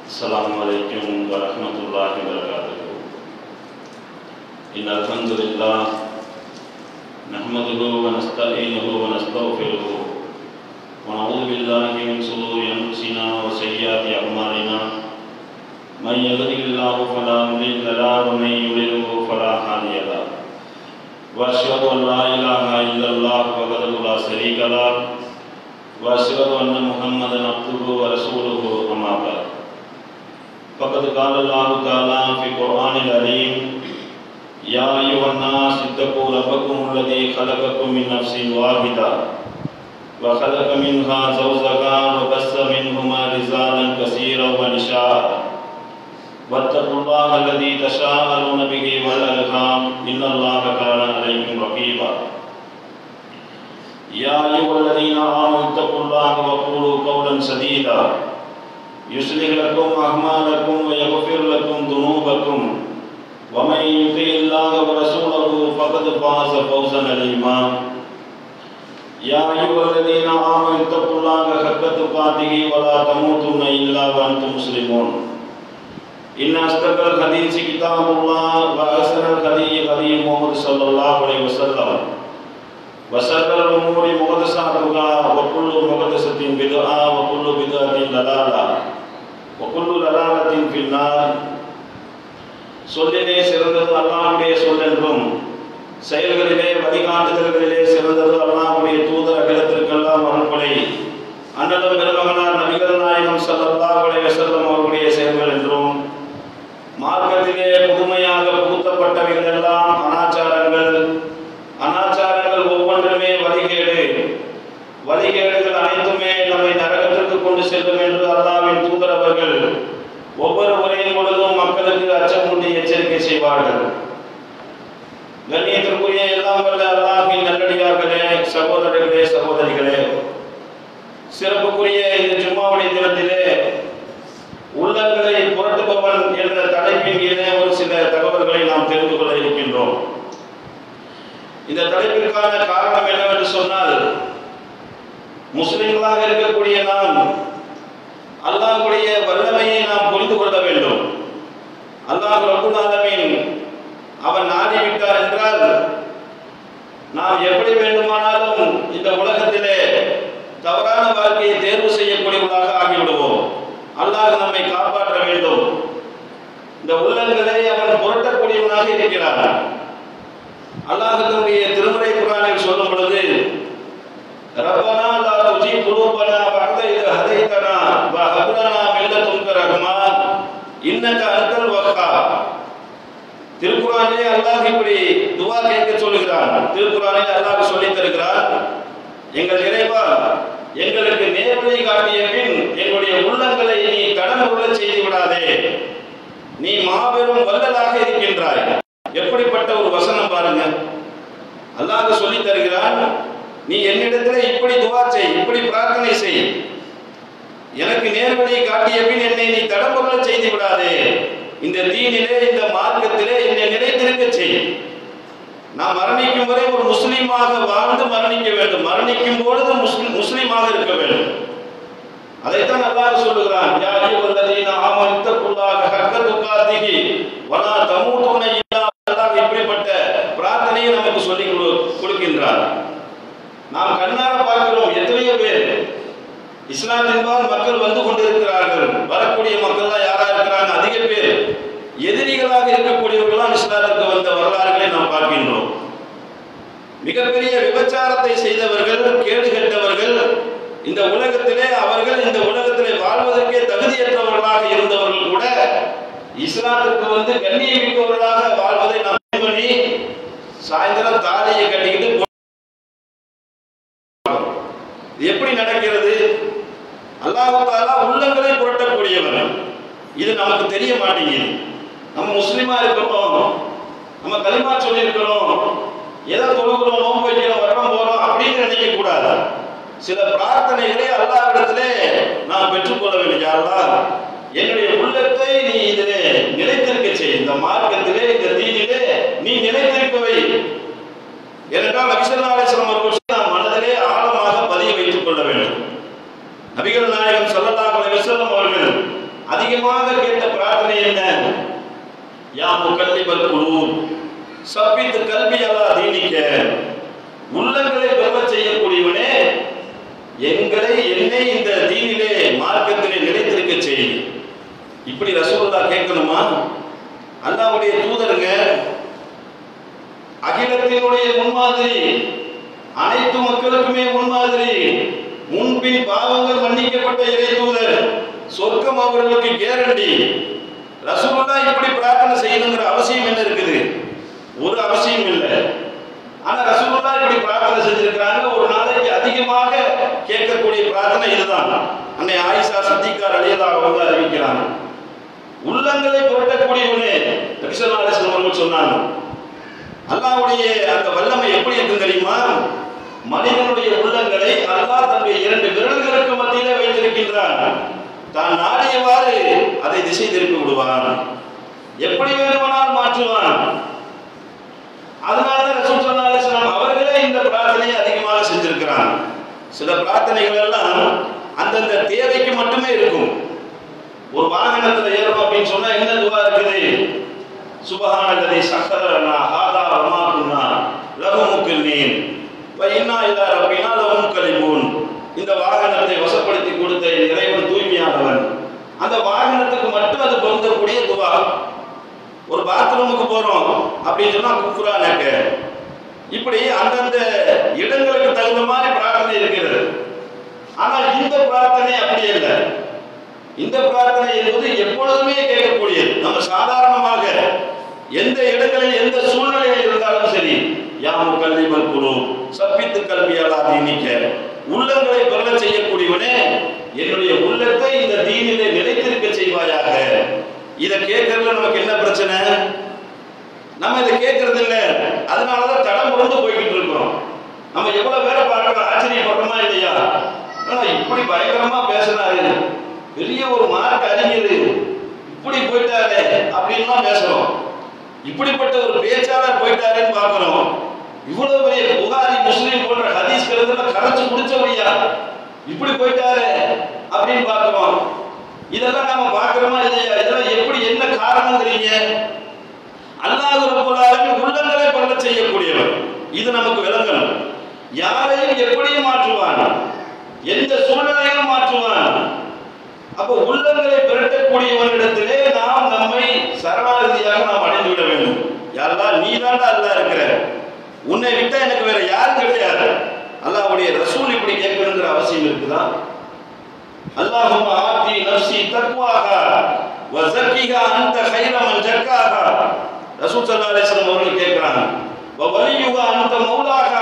السلام عليكم ورحمة الله وبركاته إن الحمد لله نحمده ونستعينه ونستغفره ونعوذ بالله من شرور أنفسنا وسيئات أعمالنا من يهده الله فلا مضل له ومن يضلله فلا هادي له وأشهد أن لا إله إلا الله وحده لا شريك له وأشهد أن محمدا عبده ورسوله أما بعد فقد قال الله تعالى في القرآن العظيم يا أيها الناس اتقوا ربكم الذي خلقكم من نفس واحدة وخلق منها زوجها وبث منهما رجالا كثيرا ونساء واتقوا الله الذي تساءلون به والأرحام إن الله كان عليكم رقيبا يا أيها الذين آمنوا اتقوا الله وقولوا قولا سديدا يصلح لكم أعمالكم ويغفر لكم ذنوبكم ومن يطع الله ورسوله فقد فاز فوزا عظيما يا أيها الذين آمنوا اتقوا الله حق تقاته ولا تموتن إلا وأنتم مسلمون إن أصدق الحديث كتاب الله وأحسن الهدي هدي محمد صلى الله عليه وسلم وشر الأمور محدثاتها وكل محدثة بدعة وكل بدعة ضلالة وكل ضلالة في النار சொல்லிலே சிறந்தது அல்லாஹ்வுடைய சொல் என்றும் செயல்களிலே வழிகாட்டுதல்களிலே சிறந்தது அல்லாஹ்வுடைய தூதர் அகிலத்திற்கெல்லாம் அருள்படை அண்ணலும் பெருமகனார் நபிகள் நாயகம் ஸல்லல்லாஹு அலைஹி வஸல்லம் அவர்களுடைய செயல்கள் என்றும் மார்க்கத்திலே புதுமையாக புகுத்தப்பட்டவைகள் எல்லாம் அனாச்சாரங்கள் அனாச்சாரங்கள் ஒவ்வொன்றுமே வழிகேடு வழிகேடுகள் அனைத்துமே நம்மை நரகத்திற்கு கொண்டு செல்லும் என்று அல்லாவின் தூதர் அவர்கள் ஒவ்வொரு உரையின் பொழுதும் மக்களுக்கு அச்சமூட்டி எச்சரிக்கை செய்வார்கள் கண்ணியத்திற்குரிய எல்லாம் வல்ல அல்லாஹின் நல்லடியார்களே சகோதரர்களே சகோதரிகளே சிறப்புக்குரிய இந்த ஜும்மாவுடைய தினத்திலே உள்ளங்களை புரட்டுபவன் என்ற தலைப்பின் கீழே ஒரு சில தகவல்களை நாம் தெரிந்து கொள்ள இருக்கின்றோம் இந்த தலைப்பிற்கான காரணம் என்னவென்று சொன்னால் முஸ்லிம்களாக இருக்கக்கூடிய நாம் அல்லாஹ்வுடைய வல்லமையை நாம் புரிந்து கொள்ள வேண்டும் அல்லாஹ் ரப்புல் ஆலமீன் அவன் நாடி விட்டார் என்றால் நாம் எப்படி வேண்டுமானாலும் இந்த உலகத்திலே தவறான வாழ்க்கையை தேர்வு செய்யக்கூடியவர்களாக ஆகிவிடுவோம் அல்லாஹ் நம்மை காப்பாற்ற வேண்டும் இந்த உள்ளங்களை அவன் புரட்டக்கூடியவனாக இருக்கிறான் அல்லாஹ் தன்னுடைய திருமறை குரானில் சொல்லும் பொழுது ரப்பனா லா துஜி குலூபனா பஅத இத ஹதைதனா வ ஹப்லனா மின் லதுன்க ரஹ்மான் இன்னக அன்தல் வஹ்ஹாப் திருக்குறானிலே அல்லாஹ் இப்படி துவா கேட்க சொல்லுகிறான் திருக்குறானிலே அல்லாஹ் சொல்லி தருகிறான் எங்கள் இறைவா எங்களுக்கு நேர்வழி காட்டிய பின் எங்களுடைய உள்ளங்களை நீ கடமுள்ள செய்து விடாதே நீ மாபெரும் வல்லலாக இருக்கின்றாய் எப்படிப்பட்ட ஒரு வசனம் பாருங்க அல்லாஹ் சொல்லி தருகிறான் நீ என்னிடத்திலே இப்படி துவா செய் இப்படி பிரார்த்தனை செய் எனக்கு நேர்வழியை காட்டிய பின் என்னை நீ தடம்புள்ள செய்து விடாதே இந்த தீனிலே இந்த மார்க்கத்திலே என்னை நிலைத்திருக்க செய் நான் மரணிக்கும் வரை ஒரு முஸ்லீமாக வாழ்ந்து மரணிக்க வேண்டும் மரணிக்கும் பொழுது முஸ்லிம் முஸ்லீமாக இருக்க வேண்டும் அதைத்தான் அல்லாஹ் சொல்லுகிறான் யா அய்யுஹல்லதீன ஆமனு தக்குல்லாஹ ஹக்க துகாதிஹி வலா தமூதுன இல்லா அல்லாஹ் இப்படிப்பட்ட பிரார்த்தனையை நமக்கு சொல்லி கொடு- கொடுக்கின்றார் நாம் கண்ணார பார்க்கிறோம் எத்தனையோ பேர் இஸ்லாத்தின்பால் மக்கள் வந்து கொண்டிருக்கிறார்கள் வரக்கூடிய மக்கள் தான் யாரா இருக்கிறாங்க அதிக பேர் எதிரிகளாக இருக்கக்கூடியவர்களாம் இஸ்லாத்திற்கு வந்த வரலாறுகளை நாம் பார்க்கின்றோம் மிகப்பெரிய விபச்சாரத்தை செய்தவர்கள் கேடு கெட்டவர்கள் இந்த உலகத்திலே அவர்கள் இந்த உலகத்திலே வாழ்வதற்கே தகுதியற்றவர்களாக இருந்தவர்கள் கூட இஸ்லாத்திற்கு வந்து கண்ணியமிக்கவர்களாக வாழ்வதை நாம் பண்ணி சாயந்தரம் தாலியை கட்டிக்கிட்டு போ- இது எப்படி நடக்கிறது அல்லாஹு தாலா உள்ளங்களை புரட்டக்கூடியவன் இது நமக்கு தெரிய மாட்டேங்குது நம்ம முஸ்லிமா இருக்கிறோம் நம்ம கலிமா சொல்லியிருக்கிறோம் ஏதோ தொழுகிறோம் நோன்பு வைக்கிறோம் வரம் போறோம் அப்படின்னு நினைக்க கூடாது சில பிரார்த்தனைகளை அல்லாஹ்விடத்திலே நாம் பெற்றுக்கொள்ள வேண்டும் யாரெல்லாம் என்னுடைய உள்ளத்தை நீ இதிலே நிலைத்திருக்க செய் இந்த மார்க்கத்திலே இந்த தீனிலே நீ நிலைத்திருக்க வை ஏனென்றால் நபிசல்லா அலிஸ்லாம் அவர்கள் நாம் மனதிலே ஆழமாக பதிய வைத்துக் கொள்ள வேண்டும் நபிகள் நாயகம் ஸல்லல்லாஹு அலைஹி வஸல்லம் அவர்கள் அதிகமாக கேட்ட பிரார்த்தனை என்ன யா முகல்லிபல் குழு சப்பித்து கல்வி அல்லா தீனிக்க உள்ளங்களை பெறச் செய்யக்கூடியவனே எங்களை என்னை இந்த தீனிலே மார்க்கத்திலே நிலைத்திருக்க செய் இப்படி ரசூலுல்லா கேட்கணுமா அல்லாவுடைய தூதருங்க அகிலத்தினுடைய முன்மாதிரி அனைத்து மக்களுக்குமே முன்மாதிரி முன்பின் பாவங்கள் மன்னிக்கப்பட்ட இறை தூதர் சொர்க்கம் அவர்களுக்கு கேரண்டி ரசூலுல்லா இப்படி பிரார்த்தனை செய்யணுங்கிற அவசியம் என்ன இருக்குது ஒரு அவசியம் இல்லை ஆனா ரசூலுல்லா இப்படி பிரார்த்தனை செஞ்சிருக்கிறாங்க ஒரு நாளைக்கு அதிகமாக கேட்கக்கூடிய பிரார்த்தனை இதுதான் அன்னை ஆயிஷா சித்திகார் அழியதாக வந்து அறிவிக்கிறாங்க உள்ளங்களை புரட்டக்கூடியவனே நபிசல்லாசன் அவர்கள் சொன்னாங்க அல்லாவுடைய அந்த வல்லமை எப்படி இருக்கு தெரியுமா மனிதனுடைய உள்ளங்களை அல்லாஹ் தன்னுடைய இரண்டு விரல்களுக்கு மத்தியிலே வைத்திருக்கின்றான் தான் நாடியவாறு அதை திசை திருப்பி விடுவான் எப்படி வேண்டுமானால் மாற்றுவான் அதனாலதான் ரசூல் ஸல்லல்லாஹு அலைஹி வஸல்லம் அவர்களே இந்த பிரார்த்தனையை அதிகமாக செஞ்சிருக்கிறாங்க சில பிரார்த்தனைகள் எல்லாம் அந்தந்த தேவைக்கு மட்டுமே இருக்கும் ஒரு வாகனத்துல ஏறணும் அப்படின்னு சொன்னா என்ன துவா இருக்குது சுபஹானல்லதி சக்கரனா ஹாதா வமா குன்னா லஹு முக்கில்னீன் வ இன்னா இலா ரப்பினா லஹு முக்கலிபூன் இந்த வாகனத்தை வசப்படுத்தி கொடுத்த என் இறைவன் தூய்மையானவன் அந்த வாகனத்துக்கு மட்டும் அது பொருந்தக்கூடிய துவா ஒரு பாத்ரூமுக்கு போறோம் அப்படின்னு சொன்னா குஃப்ரா நக்க இப்படி அந்தந்த இடங்களுக்கு தகுந்த மாதிரி பிரார்த்தனை இருக்கிறது ஆனால் இந்த பிரார்த்தனை அப்படி இல்லை இந்த பிரார்த்தனை என்பது எப்பொழுதுமே கேட்கக்கூடியது நம்ம சாதாரணமாக எந்த இடங்களில் எந்த சூழ்நிலையில் இருந்தாலும் சரி யாமு கல்விமல் குழு சப்பித்து கல்வியாளா தீனிக்க உள்ளங்களை பெற செய்யக்கூடியவனே என்னுடைய உள்ளத்தை இந்த தீனிலே நிலைத்திருக்க செய்வாயாக இதை கேட்கறதுல நமக்கு என்ன பிரச்சனை நம்ம இதை கேட்கறது இல்ல அதனாலதான் தடம் புரண்டு போய்கிட்டு இருக்கிறோம் நம்ம எவ்வளவு பேரை பார்க்கிறோம் ஆச்சரியப்படுறோமா இல்லையா ஆனா இப்படி பயங்கரமா பேசுறாரு பெரிய ஒரு மார்க் அறிஞர் இப்படி போயிட்டாரு அப்படின்லாம் பேசுறோம் இப்படிப்பட்ட ஒரு பேச்சாளர் போயிட்டாருன்னு பார்க்கிறோம் இவ்வளவு பெரிய புகாரி முஸ்லீம் போன்ற ஹதீஸ் கருத்துல கரைச்சு முடிச்சவரியா இப்படி போயிட்டாரு அப்படின்னு பார்க்கிறோம் இதெல்லாம் நம்ம பார்க்கிறோமா இல்லையா இதெல்லாம் எப்படி என்ன காரணங்கிறீங்க அல்லாஹ் ரப்பல் ஆலமீன் உள்ளங்களை பரவ செய்யக்கூடியவர் இது நமக்கு விளங்கணும் யாரையும் எப்படியும் மாற்றுவான் எந்த சூழ்நிலையிலும் மாற்றுவான் அப்ப உள்ளங்களை பிரட்டக்கூடியவனிடத்திலே நாம் நம்மை சரணாகதியாக நாம் அடைந்து விட வேண்டும் யாரெல்லாம் நீ தாண்டா அல்லா இருக்கிற உன்னை விட்டா எனக்கு வேற யாரும் கிடையாது அல்லாஹ்வுடைய ரசூல் இப்படி கேட்கணுங்கிற அவசியம் இருக்குதா அல்லாஹும்ம ஆத்தி நஃப்ஸி தக்வாஹா வ ஸக்கிஹா அன்த கைர மன் ஜக்காஹா ரசூல் ஸல்லல்லாஹு அலைஹி வஸல்லம் அவர்கள் கேட்கிறாங்க வ வலியுஹா அன்த மௌலாஹா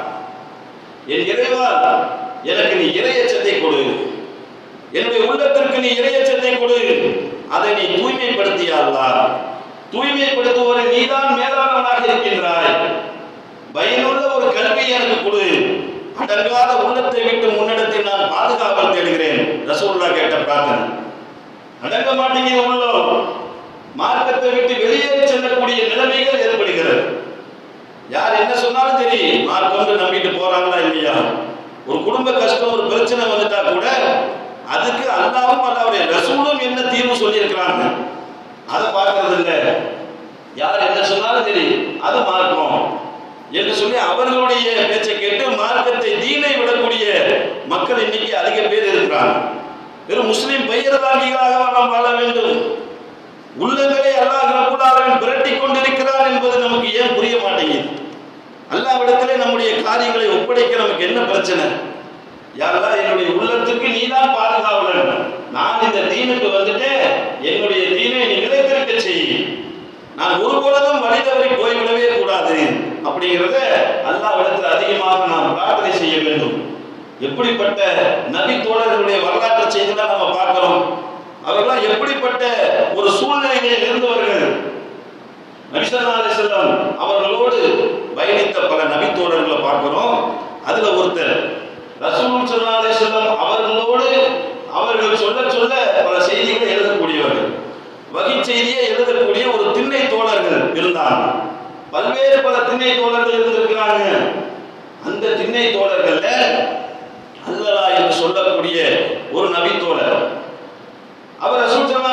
என் இறைவா எனக்கு நீ இறையச்சத்தை கொடு என்னுடைய உள்ளத்திற்கு நீ இறையச்சத்தை கொடு அதை நீ தூய்மைப்படுத்தியா அல்லாஹ் தூய்மைப்படுத்துவரை நீதான் மேலானவனாக இருக்கின்றாய் பயனுள்ள ஒரு கல்வி எனக்கு கொடு அடங்காத உள்ளத்தை விட்டு முன்னிடத்தில் நான் பாதுகாவல் தேடுகிறேன் ரசூல்லா கேட்ட பிரார்த்தனை அடங்க மாட்டேங்கிற உள்ளம் மார்க்கத்தை விட்டு வெளியேறி செல்லக்கூடிய நிலைமைகள் ஏற்படுகிறது யார் என்ன சொன்னாலும் சரி மார்க்கம் நம்பிட்டு போறாங்களா இல்லையா ஒரு குடும்ப கஷ்டம் ஒரு பிரச்சனை வந்துட்டா கூட அதுக்கு அல்லாவும் அல்லாவுடைய ரசூலும் என்ன தீர்வு சொல்லியிருக்கிறாங்க அதை பார்க்கறது இல்ல யார் என்ன சொன்னாலும் சரி அது மார்க்கம் என்று சொல்லி அவர்களுடைய பேச்சை கேட்டு மார்க்கத்தை தீனை விடக்கூடிய மக்கள் இன்னைக்கு அதிக பேர் இருக்கிறாங்க வெறும் முஸ்லிம் பெயர்தாங்கிகளாக நாம் வாழ வேண்டும் உள்ளங்களை அல்லாஹ் ரப்புல்லாவின் விரட்டி கொண்டிருக்கிறார் என்பது நமக்கு ஏன் புரிய மாட்டேங்குது அல்லாவிடத்திலே நம்முடைய காரியங்களை ஒப்படைக்க நமக்கு என்ன பிரச்சனை யாரெல்லாம் என்னுடைய உள்ளத்துக்கு நீதான் பாதுகாவலன் நான் இந்த தீனுக்கு வந்துட்டேன் என்னுடைய தீனை நீ நிலைத்திருக்க செய் நான் ஒரு பொழுதும் வழி தவறி போய்விடவே கூடாது அப்படிங்கிறத அல்லாவிடத்தில் அதிகமாக நாம் பிரார்த்தனை செய்ய வேண்டும் எப்படிப்பட்ட நபி தோழர்களுடைய வரலாற்று செய்திதான் நம்ம பார்க்கிறோம் அவர்களாம் எப்படிப்பட்ட ஒரு சூழ்நிலையில் இருந்தவர்கள் நபிசல்லா செல்லம் அவர்களோடு பயணித்த பல நபி தோழர்களை பார்க்கிறோம் அதுல ஒருத்தர் ரசூல் சல்லா செல்லம் அவர்களோடு அவர்கள் சொல்ல சொல்ல பல செய்திகளை எழுதக்கூடியவர்கள் வகை செய்தியை எழுதக்கூடிய ஒரு திண்ணை தோழர்கள் இருந்தாங்க பல்வேறு பல திண்ணை தோழர்கள் இருந்திருக்கிறாங்க அந்த திண்ணை தோழர்கள்ல அல்லலா என்று சொல்லக்கூடிய ஒரு நபி தோழர் அவர் ரசூல்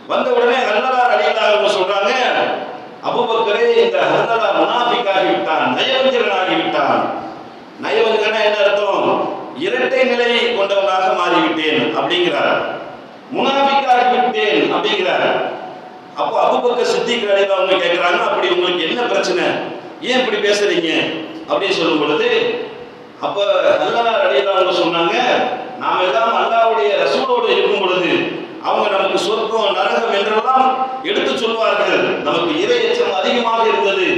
வந்த உடனே ஹல்லலா அலியல்லாஹு அவங்க சொல்றாங்க அபூபக்கரே இந்த ஹல்லலா முனாஃபிக்காகி விட்டான் நயவஞ்சகனாகி விட்டான் நயவஞ்சகனா என்ன அர்த்தம் இரட்டை நிலை கொண்டவனாக மாறிவிட்டேன் அப்படிங்கிறார் முனாஃபிக்காகி விட்டேன் அப்படிங்கிறார் அப்போ அபூபக்கர் சித்திக் அலியல்லாஹு அவங்க கேட்கிறாங்க அப்படி உங்களுக்கு என்ன பிரச்சனை ஏன் இப்படி பேசுறீங்க அப்படின்னு சொல்லும் பொழுது அப்ப அல்லா அலியல்லாஹு அவங்க சொன்னாங்க நாம் எல்லாம் அல்லாஹ்வுடைய ரசூலோடு இருக்கும் பொழுது அவங்க நமக்கு சொர்க்கம் நரகம் என்றெல்லாம் எடுத்து சொல்வார்கள் நமக்கு இறை எச்சம் அதிகமாக இருந்தது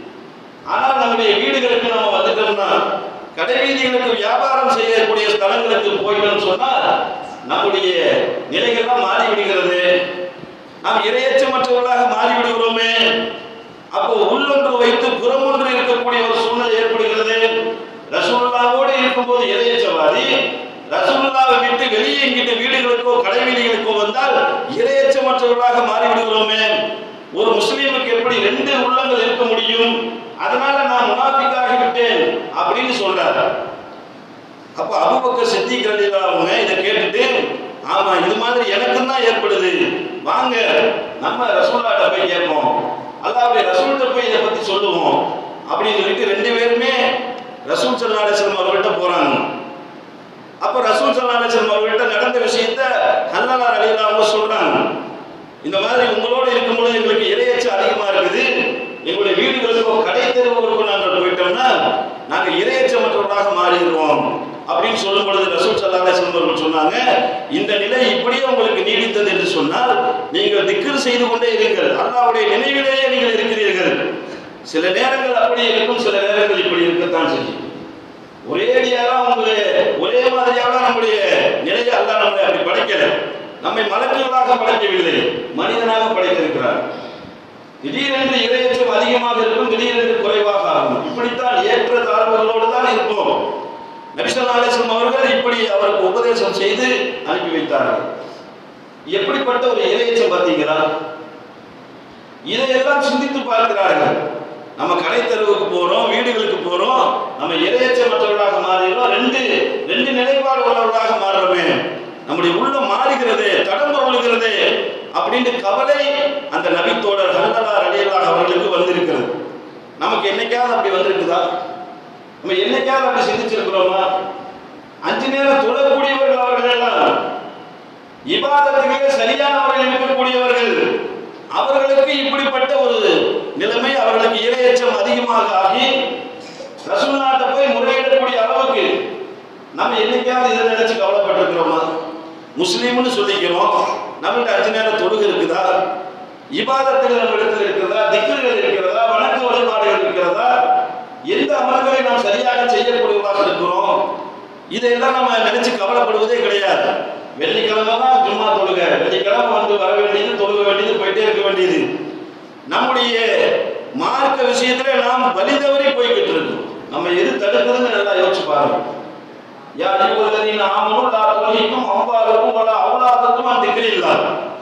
ஆனால் நம்முடைய வீடுகளுக்கு நம்ம வந்துட்டோம்னா கடைவீதிகளுக்கு வியாபாரம் செய்யக்கூடிய ஸ்தலங்களுக்கு போயிட்டோம்னு சொன்னால் நம்முடைய நிலைகள்லாம் மாறி விடுகிறது நாம் இரையச்சமற்றவர்களாக மாறி விடுகிறோமே அப்போ உள்ளொன்று வைத்து புறமொன்று இருக்கக்கூடிய ஒரு சூழ்நிலை ஏற்படுகிறது ரசூலுல்லாவோடு இருக்கும்போது இரையச்சவாதி ரசூலுல்லாவை விட்டு வெளியே எங்கிட்ட வீடுகளுக்கோ கடைவீதிகளுக்கோ வந்தால் இரையச்சமற்றவர்களாக மாறிவிடுகிறோமே ஒரு முஸ்லீமுக்கு எப்படி ரெண்டு உள்ளங்கள் இருக்க முடியும் அதனால நான் முனாஃபிக்காகி விட்டேன் அப்படின்னு சொல்றாரு அப்ப அபுபக்கர் சித்திக் ரலியல்லாஹு அவங்க இதை கேட்டுட்டு ஆமா இது மாதிரி எனக்கும் தான் ஏற்படுது வாங்க நம்ம ரசூல்லாட்ட போய் கேட்போம் அல்லாவுடைய ரசூல்கிட்ட போய் இதை பத்தி சொல்லுவோம் அப்படின்னு சொல்லிட்டு ரெண்டு பேருமே ரசூல் சல்லா அலிஸ்லாம் அவர்கள்ட்ட போறாங்க அப்ப ரசூல் சல்லா அலிஸ்லாம் அவர்கள்ட்ட நடந்த விஷயத்த ஹல்லலார் அலியல்லாஹு அவங்க சொல்றாங்க இந்த மாதிரி உங்களோட இருக்கும்பொழுது எங்களுக்கு இரையச்சம் அதிகமா இருக்குது எங்களுடைய வீடுகளுக்கோ கடை தெருவுகளுக்கோ நாங்கள் போயிட்டோம்னா நாங்கள் இரையச்சமற்றவர்களாக மாறிடுவோம் அப்படின்னு சொல்லும் பொழுது ரசூல் சல்லா அலிஸ்லாம் அவர்கள் சொன்னாங்க இந்த நிலை இப்படியே உங்களுக்கு நீடித்தது என்று சொன்னால் நீங்கள் திக்ர் செய்து கொண்டே இருங்கள் அல்லாவுடைய நினைவிலேயே நீங்கள் இருக்கிறீர்கள் சில நேரங்கள் அப்படி இருக்கும் சில நேரங்கள் இப்படி இருக்கத்தான் செய்யும் ஒரேடியாக உங்களுடைய ஒரே மாதிரியாக நம்முடைய நிலையை அல்லாஹ் நம்மளை அப்படி படைக்கல நம்மை மலக்குகளாக படைக்கவில்லை மனிதனாக படைத்திருக்கிறார் திடீரென்று இரையச்சம் அதிகமாக இருக்கும் திடீரென்று குறைவாக ஆகும் இப்படித்தான் ஏற்ற தாழ்வுகளோடு தான் இருப்போம் நபிசல்லா அலிஸ்லாம் அவர்கள் இப்படி அவருக்கு உபதேசம் செய்து அனுப்பி வைத்தார்கள் எப்படிப்பட்ட ஒரு இரையச்சம் பார்த்தீங்களா இதையெல்லாம் சிந்தித்து பார்க்கிறார்கள் நம்ம கடை தெருவுக்கு போறோம் வீடுகளுக்கு போறோம் நம்ம இரையச்சமற்றவர்களாக மாறுகிறோம் ரெண்டு ரெண்டு நிலைப்பாடு உள்ளவர்களாக மாறுறோமே நம்முடைய உள்ளம் மாறுகிறது தடம் பொருளுகிறது அப்படின்னு கவலை அந்த நபித்தோழர் ஹல்லலார் அலியல்லாஹ் அவர்களுக்கு வந்திருக்கிறது நமக்கு என்னைக்காவது அப்படி வந்திருக்குதா நம்ம என்னைக்காவது அப்படி சிந்திச்சிருக்கிறோமா அஞ்சு நேரம் தொழக்கூடியவர்கள் அவர்கள் எல்லாம் இபாதத்துக்கு சரியானவர்கள் இருக்கக்கூடியவர்கள் அவர்களுக்கு இப்படிப்பட்ட ஒரு நிலைமை அவர்களுக்கு இரையச்சம் அதிகமாக ஆகி ரசூல்லாட்ட போய் முறையிடக்கூடிய அளவுக்கு நம்ம என்னைக்காவது இதை நினைச்சு கவலைப்பட்டிருக்கிறோமா முஸ்லீம்னு சொல்லிக்கிறோம் நம்மள்ட்ட அஞ்சு நேரம் தொழுகு இருக்குதா இபாதத்துகள் நம்ம இடத்துல இருக்கிறதா திக்குகள் இருக்கிறதா வணக்க வழிபாடுகள் இருக்கிறதா எந்த அமல்களை நாம் சரியாக செய்யக்கூடியவர்களாக இருக்கிறோம் இதையெல்லாம் நம்ம நினைச்சு கவலைப்படுவதே கிடையாது வெள்ளிக்கிழமை தான் ஜும்மா தொழுக வெள்ளிக்கிழமை வந்து வர வேண்டியது தொழுக வேண்டியது போயிட்டே இருக்க வேண்டியது நம்முடைய மார்க்க விஷயத்துல நாம் வழி தவறி போய்கிட்டு இருக்கோம் நம்ம எது தடுக்குதுன்னு நல்லா யோசிச்சு பாருங்க யா அய்யுஹல்லதீன ஆமனு லா துல்ஹிக்கும் அம்வாலுக்கும் வலா அவுலாதுக்கும் அன் திக்ரில்லாஹ்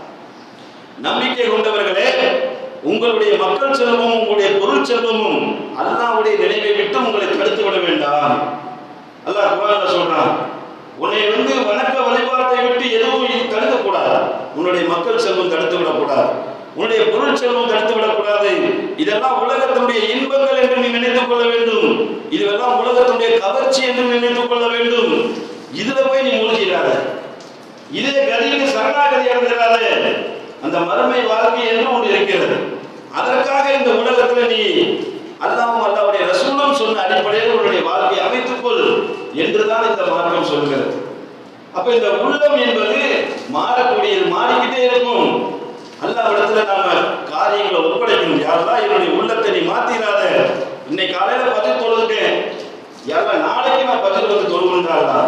நம்பிக்கை கொண்டவர்களே உங்களுடைய மக்கள் செல்வமும் உங்களுடைய பொருள் செல்வமும் அல்லாஹ்வுடைய நினைவை விட்டு உங்களை தடுத்து விட வேண்டாம் அல்லாஹ் குர்ஆன்ல சொல்றான் உன்னை வந்து வணக்க வழிபாட்டை விட்டு எதுவும் தடுக்க கூடாது உன்னுடைய மக்கள் செல்வம் தடுத்து விடக்கூடாது உன்னுடைய பொருள் செல்வம் தடுத்து விடக்கூடாது இதெல்லாம் உலகத்தினுடைய இன்பங்கள் என்று நீ நினைத்துக் கொள்ள வேண்டும் இதுவெல்லாம் உலகத்தினுடைய கவர்ச்சி என்று நினைத்துக் கொள்ள வேண்டும் இதுல போய் நீ மூழ்கிறாத இதே கதிக்கு சரணாகதி அடைஞ்சிடாத அந்த மறுமை வாழ்க்கை என்று ஒன்று இருக்கிறது அதற்காக இந்த உலகத்துல நீ அல்லாவும் அல்லாவுடைய ரசூலும் சொன்ன அடிப்படையில் உன்னுடைய வாழ்க்கையை அமைத்துக் கொள் என்றுதான் இந்த மார்க்கம் சொல்கிறது அப்ப இந்த உள்ளம் என்பது மாறக்கூடியது மாறிக்கிட்டே இருக்கும் அல்லாவிடத்துல நாம காரியங்களை ஒப்படைக்கணும் யாரெல்லாம் என்னுடைய உள்ளத்தை நீ மாத்திராத இன்னைக்கு காலையில பதில் தொழுதுட்டேன் யாரெல்லாம் நாளைக்கு நான் பதில் வந்து தொழுகின்றாளா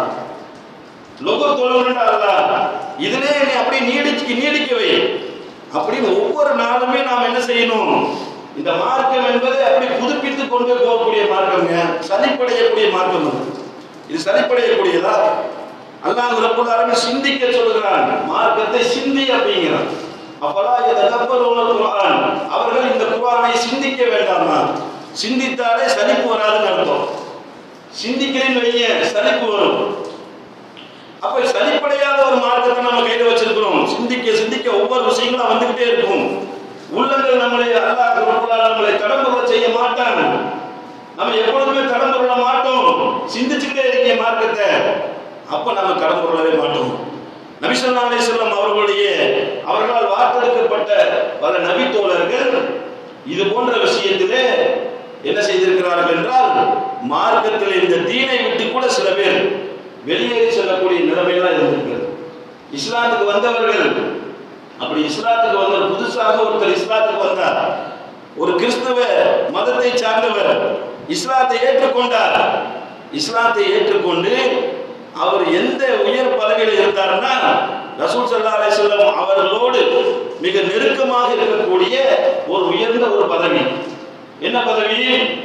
லொகு தொழுகின்றாளா இதுலயே என்னை அப்படியே நீடிச்சு நீடிக்க வை அப்படின்னு ஒவ்வொரு நாளுமே நாம் என்ன செய்யணும் இந்த மார்க்கம் என்பது அப்படி புதுப்பித்து கொண்டு போகக்கூடிய மார்க்கம்ங்க சலிப்படையக்கூடிய மார்க்கம் அது. இது சலிப்படையக்கூடியதா அல்லாஹ் ரப்பல் ஆலமீன் சிந்திக்க சொல்கிறான் மார்க்கத்தை சிந்தி அப்படிங்கிறான் அப்பலா யதகப்பருன குர்ஆன் அவர்கள் இந்த குர்ஆனை சிந்திக்க வேண்டாமா சிந்தித்தாலே சலிப்பு வராதுன்னு அர்த்தம் சிந்திக்கிறேன்னு வைங்க சலிப்பு வரும் அப்ப சரிப்படையாத ஒரு மார்க்கத்தை நம்ம கையில வச்சிருக்கிறோம் சிந்திக்க சிந்திக்க ஒவ்வொரு விஷயங்களும் வந்துகிட்டே இருக்கும் உள்ளங்கள் நம்மளை அல்லாஹ் ரப்பல் நம்மளை கடம்புற செய்ய மாட்டான் நம்ம எப்பொழுதுமே கடம்புற மாட்டோம் சிந்திச்சுக்கிட்டே இருக்க மார்க்கத்தை அப்ப நம்ம கடம்புறவே மாட்டோம் நபிசல்லா அலிஸ்லாம் அவர்களுடைய அவர்களால் வார்த்தெடுக்கப்பட்ட பல நபி தோழர்கள் இது போன்ற விஷயத்திலே என்ன செய்திருக்கிறார்கள் என்றால் மார்க்கத்தில் இந்த தீனை விட்டு கூட சில பேர் வெளியேறி செல்லக்கூடிய நிலைமையெல்லாம் இருந்திருக்கிறது இஸ்லாத்துக்கு வந்தவர்கள் அப்படி இஸ்லாத்துக்கு வந்தவர் புதுசாக ஒருத்தர் இஸ்லாத்துக்கு வந்தார் ஒரு கிறிஸ்துவ மதத்தை சார்ந்தவர் இஸ்லாத்தை ஏற்றுக்கொண்டார் இஸ்லாத்தை ஏற்றுக்கொண்டு அவர் எந்த உயர் பதவியில் இருந்தார்னா ரசூல் சல்லா அலிஸ்லாம் அவர்களோடு மிக நெருக்கமாக இருக்கக்கூடிய ஒரு உயர்ந்த ஒரு பதவி என்ன பதவி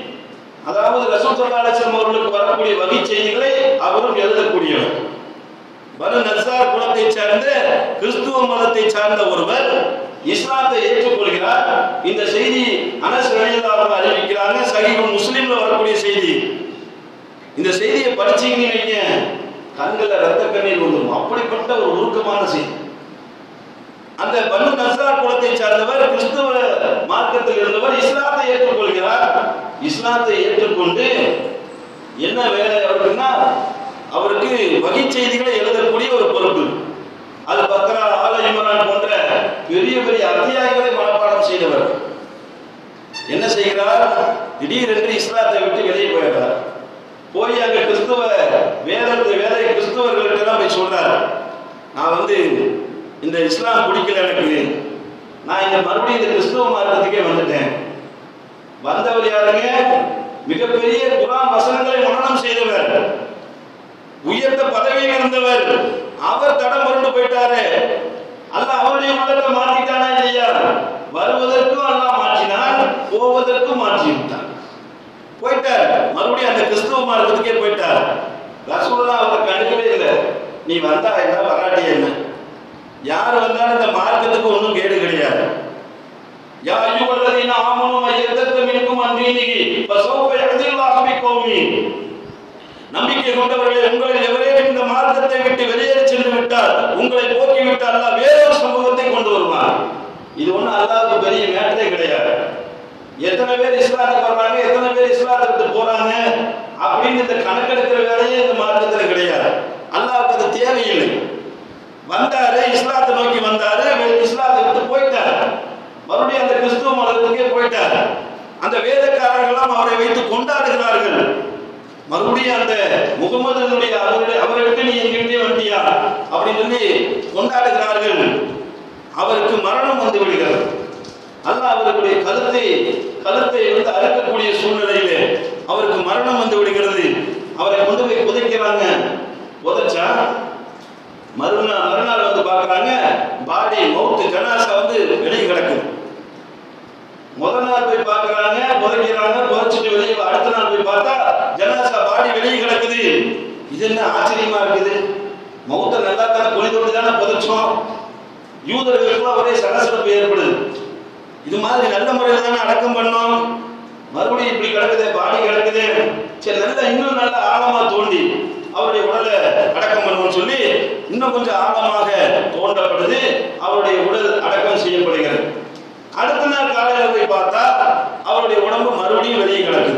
அதாவது ரசூல் சல்லா அலிஸ்லாம் அவர்களுக்கு வரக்கூடிய வகை செய்திகளை அவரும் எழுதக்கூடியவர் பனு நசார் குலத்தை சார்ந்த கிறிஸ்துவ மதத்தை சார்ந்த ஒருவர் இஸ்லாத்தை ஏற்றுக்கொள்கிறார் இந்த செய்தி அனஸ் ரலியல்லாஹு அறிவிக்கிறாங்க சஹீஹ் முஸ்லிம்ல வரக்கூடிய செய்தி இந்த செய்தியை படிச்சீங்கன்னு வைங்க கண்கள்ல ரத்த கண்ணீர் வந்துடும் அப்படிப்பட்ட ஒரு உருக்கமான செய்தி அந்த பனு நசார் குலத்தை சார்ந்தவர் கிறிஸ்துவ மார்க்கத்தில் இருந்தவர் இஸ்லாத்தை ஏற்றுக்கொள்கிறார் இஸ்லாத்தை ஏற்றுக்கொண்டு என்ன வேலை அவருக்குன்னா அவருக்கு வகை செய்திகளை எழுதக்கூடிய ஒரு பொறுப்பு அது பக்ரா ஆல இம்ரான் போன்ற பெரிய பெரிய அத்தியாயங்களை மனப்பாடம் செய்தவர் என்ன செய்கிறார் திடீரென்று இஸ்லாத்தை விட்டு வெளியே போயிடுறார் போய் அங்க கிறிஸ்துவ வேதத்தை வேத கிறிஸ்துவர்கள்ட்ட எல்லாம் போய் சொல்றார் நான் வந்து இந்த இஸ்லாம் பிடிக்கல எனக்கு நான் இந்த மறுபடியும் இந்த கிறிஸ்துவ மார்க்கத்துக்கே வந்துட்டேன் வந்தவர் யாருங்க மிகப்பெரிய குரான் வசனங்களை மரணம் செய்தவர் உயர்ந்த பதவியில் இருந்தவர் அவர் தடம் புரண்டு போயிட்டாரு அல்ல அவருடைய உள்ளத்தை மாத்திட்டானா இல்லையா வருவதற்கும் அல்லாஹ் மாற்றினான் போவதற்கும் மாற்றி விட்டான் போயிட்டார் மறுபடியும் அந்த கிறிஸ்துவ மார்க்கத்துக்கே போயிட்டார் ரசூலுல்லாஹ் அவரை கண்டுக்கவே இல்லை நீ வந்தா என்ன வராட்டி என்ன யார் வந்தாலும் இந்த மார்க்கத்துக்கு ஒன்றும் கேடு கிடையாது யா அய்யுஹல்லதீன ஆமனு மய்யத்தத்த மின்கும் அன் தீனிஹி ஃபஸௌஃப யஹ்தில்லாஹு பிகௌமி நம்பிக்கை கொண்டவர்களே உங்களில் எவரேனும் இந்த மார்க்கத்தை விட்டு வெளியேறி சென்று விட்டால் உங்களை போக்கி விட்டு அல்லாஹ் வேறொரு சமூகத்தை கொண்டு வருவார் இது ஒன்றும் அல்லாஹ்வுக்கு பெரிய மேட்டரே கிடையாது எத்தனை பேர் இஸ்லாத்துக்கு வர்றாங்க எத்தனை பேர் இஸ்லாத்தை விட்டு போறாங்க அப்படின்னு இந்த கணக்கெடுக்கிற வேலையே இந்த மார்க்கத்தில் கிடையாது அல்லாஹ்வுக்கு அது தேவையில்லை வந்தாரு இஸ்லாத்தை நோக்கி வந்தாரு இஸ்லாத்தை விட்டு போயிட்டார் மறுபடியும் அந்த கிறிஸ்துவ மதத்துக்கே போயிட்டார் அந்த வேதக்காரர்கள்லாம் அவரை வைத்து கொண்டாடுகிறார்கள் மறுபடியும் அந்த முகமதனுடைய அவருடைய அவரை விட்டு நீ எங்கிட்டே வந்தியா அப்படின்னு சொல்லி கொண்டாடுகிறார்கள் அவருக்கு மரணம் வந்து விடுகிறது அல்லாஹ் அவர்களுடைய கழுத்தை கழுத்தை வந்து அறுக்கக்கூடிய சூழ்நிலையிலே அவருக்கு மரணம் வந்து விடுகிறது அவரை கொண்டு போய் புதைக்கிறாங்க புதைச்சா மறுநாள் மறுநாள் வந்து பார்க்கறாங்க பாடி மௌத்து ஜனாசா வந்து வெளியே கிடக்குது முதல் நாள் போய் பார்க்கறாங்க புதைக்கிறாங்க புதைச்சிட்டு வெளியே அடுத்த நாள் போய் பார்த்தா ஜனாசா பாடி வெளியே கிடக்குது இது என்ன ஆச்சரியமா இருக்குது மௌத்த நல்லா தானே குழி தோண்டி தானே புதைச்சோம் யூதர்களுக்குலாம் ஒரே சலசலப்பு ஏற்படுது இது மாதிரி நல்ல முறையில் தானே அடக்கம் பண்ணோம் மறுபடியும் இப்படி கிடக்குதே பாடி கிடக்குதே சரி நல்லா இன்னும் நல்ல ஆழமா தோண்டி அவருடைய உடலை அடக்கம் பண்ணுவோம்னு சொல்லி இன்னும் கொஞ்சம் ஆழமாக தோண்டப்படுது அவருடைய உடல் அடக்கம் செய்யப்படுகிறது அடுத்த நாள் காலையில போய் பார்த்தா அவருடைய உடம்பு மறுபடியும் வெளியே கிடக்குது